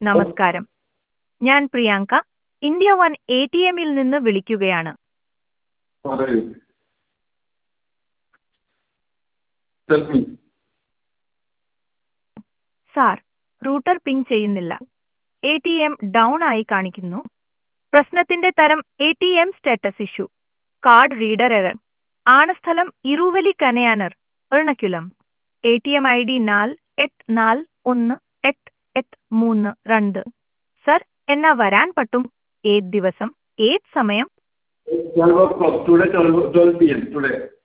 നമസ്കാരം ഞാൻ Priyanka India one A T എമ്മിൽ നിന്ന് വിളിക്കുകയാണ് പറയൂ tell me sir router ping ചെയ്യുന്നില്ല എ ടി എം ഡൗൺ ആയി കാണിക്കുന്നു പ്രശ്നത്തിന്റെ തരം A T M status issue card reader error ആണ് സ്ഥലം ഇരുവലി Kanayannur Ernakulam A T M I D നാല് എട്ട് നാല് ഒന്ന് എട്ട് എട്ട് മൂന്ന് രണ്ട് സർ എന്നാ വരാൻ പറ്റും ഏത് ദിവസം ഏത് സമയം twelve o'clock today twelve twelve P M today